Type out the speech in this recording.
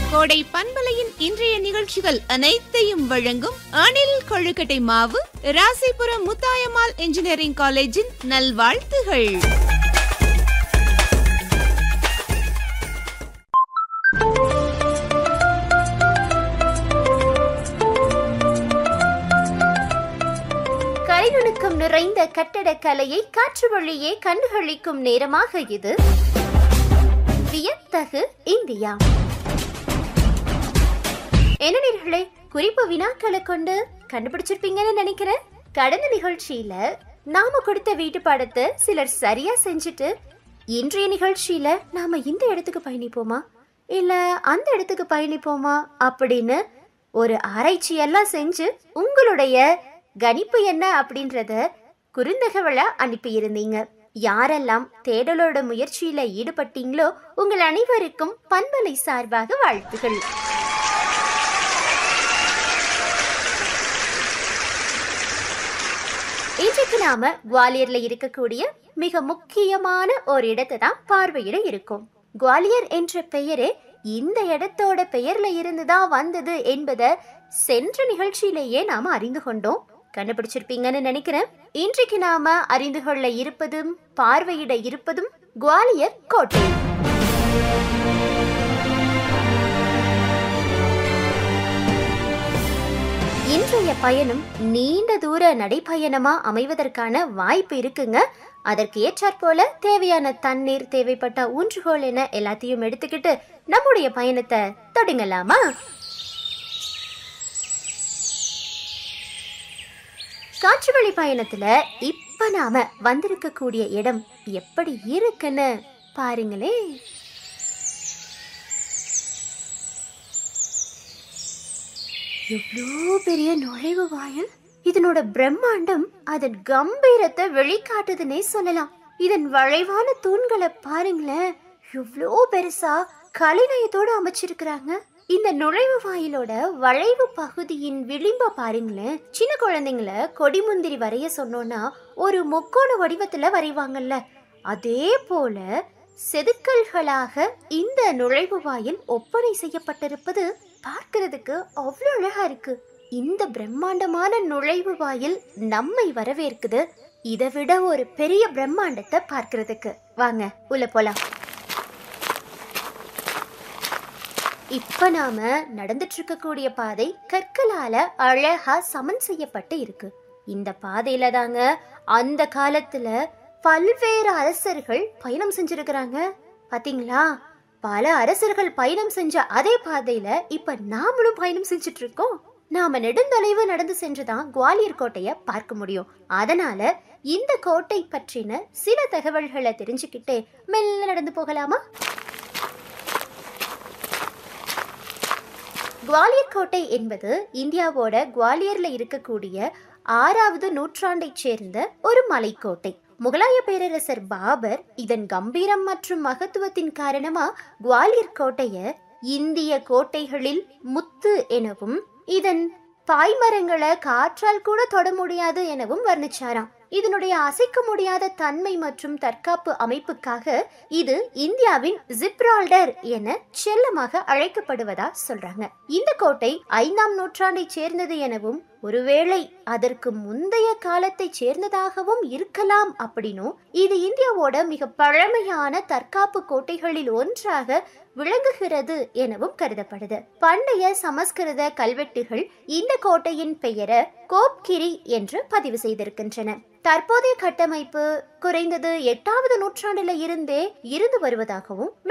கோடை பண்பலையின் இன்றைய நிகழ்ச்சிகள் அனைத்தையும் வழங்கும் அணில் கொழுக்கட்டை மாவு ராசிபுரம் முத்தாயம்மாள் இன்ஜினியரிங் காலேஜின் நல்வாழ்த்துகள் கலைநுணுக்கம் நிறைந்த கட்டடக்கலையை காற்று வழியே கண்டுகளிக்கும் நேரமாக இது வியத்தகு இந்தியா என்ன நேர்களே குறிப்பு வினாக்களை கொண்டு கண்டுபிடிச்சிருப்பீங்கன்னு நினைக்கிறேன் கடந்த நிகழ்ச்சியில நாம கொடுத்த வீட்டு பாடத்தை சிலர் சரியா செஞ்சுட்டு இன்றைய நிகழ்ச்சியில நாம இந்த இடத்துக்கு பயணிப்போமா இல்ல அந்த இடத்துக்கு பயணிப்போமா அப்படின்னு ஒரு ஆராய்ச்சி எல்லாம் செஞ்சு உங்களுடைய கணிப்பு என்ன அப்படின்றத குறுந்தகவலா அனுப்பியிருந்தீங்க யாரெல்லாம் தேடலோட முயற்சியில ஈடுபட்டீங்களோ உங்கள் அனைவருக்கும் பண்பலை சார்பாக வாழ்த்துகள் இன்றைக்கு நாம குவாலியர்ல இருக்கக்கூடிய மிக முக்கியமான ஒரு இடத்தை தான் பார்வையிட இருக்கோம் குவாலியர் என்ற பெயரே இந்த இடத்தோட பெயர்ல இருந்துதான் வந்தது என்பதை சென்ற நிகழ்ச்சியிலேயே நாம அறிந்து கொண்டோம் கண்டுபிடிச்சிருப்பீங்கன்னு நினைக்கிறேன் இன்றைக்கு நாம அறிந்து கொள்ள இருப்பதும் பார்வையிட இருப்பதும் குவாலியர் கோட்டை இன்றைய பயணம் நீண்ட தூர நடைப்பயணமா அமைவதற்கான வாய்ப்பு இருக்குங்க அதற்கு ஏற்றாற் போல தேவையான தண்ணீர் தேவைப்பட்ட ஊன்றுகோல் என எல்லாத்தையும் எடுத்துக்கிட்டு நம்முடைய பயணத்தை தொடங்கலாமா காற்றுவழி பயணத்துல இப்ப நாம வந்திருக்கக்கூடிய இடம் எப்படி இருக்குன்னு பாருங்களேன் எவ்வளோ பெரிய நுழைவு வாயில் இதனோட பிரம்மாண்டம் அதன் கம்பீரத்தை வெளிக்காட்டுதுன்னே சொல்லலாம் இதன் வளைவான தூண்களை பாருங்களேன் எவ்வளோ பெருசா கலைநயத்தோட அமைச்சிருக்கிறாங்க இந்த நுழைவு வாயிலோட வளைவு பகுதியின் விளிம்ப பாருங்களேன் சின்ன குழந்தைங்கள கொடிமுந்திரி வரைய சொன்னோன்னா ஒரு முக்கோண வடிவத்துல வரைவாங்கல்ல அதே போல செதுக்கல்களாக இந்த நுழைவு வாயில் ஒப்பனை செய்யப்பட்டிருப்பது பார்க்கிறதுக்கு அவ்வளோ அழகா இருக்கு இந்த பிரம்மாண்டமான நுழைவு வாயில் நம்மை வரவேற்குது இதை விட ஒரு பெரிய பிரம்மாண்டத்தை பார்க்கிறதுக்கு வாங்க உள்ள போலாம் இப்ப நாம நடந்துட்டு இருக்கக்கூடிய பாதை கற்களால அழகா சமன் செய்யப்பட்டு இருக்கு இந்த பாதையில தாங்க அந்த காலத்துல பல்வேறு அரசர்கள் பயணம் செஞ்சிருக்கிறாங்க பாத்தீங்களா பல அரசர்கள் பயணம் செஞ்ச அதே பாதையில இப்ப நாமளும் பயணம் செஞ்சுட்டு இருக்கோம் நாம நெடுந்தொலைவு நடந்து சென்றுதான் குவாலியர் கோட்டைய பார்க்க முடியும் அதனால இந்த கோட்டை பற்றின சில தகவல்களை தெரிஞ்சுக்கிட்டே மெல்ல நடந்து போகலாமா குவாலியர் கோட்டை என்பது இந்தியாவோட குவாலியர்ல இருக்கக்கூடிய ஆறாவது நூற்றாண்டைச் சேர்ந்த ஒரு மலைக்கோட்டை முகலாய பேரரசர் பாபர் இதன் கம்பீரம் மற்றும் மகத்துவத்தின் காரணமா குவாலியர் கோட்டைய இந்திய கோட்டைகளில் முத்து எனவும் இதன் பாய்மரங்களை காற்றால் கூட தொட முடியாது எனவும் வர்ணிச்சாராம் இதனுடைய அசைக்க முடியாத தன்மை மற்றும் தற்காப்பு அமைப்புக்காக இது இந்தியாவின் ஜிப்ரால்டர் என செல்லமாக அழைக்கப்படுவதா சொல்றாங்க இந்த கோட்டை ஐந்தாம் நூற்றாண்டை சேர்ந்தது எனவும் ஒருவேளை அதற்கு முந்தைய காலத்தை சேர்ந்ததாகவும் இருக்கலாம் அப்படின்னும் இது இந்தியாவோட மிக பழமையான தற்காப்பு கோட்டைகளில் ஒன்றாக விளங்குகிறது எனவும் கருதப்படுது பண்டைய சமஸ்கிருத கல்வெட்டுகள் இந்த கோட்டையின் பெயரை கோப்கிரி என்று பதிவு செய்திருக்கின்றன தற்போதைய கட்டமைப்பு குறைந்தது எட்டாவது நூற்றாண்டுல இருந்தே இருந்து வருவதாகவும்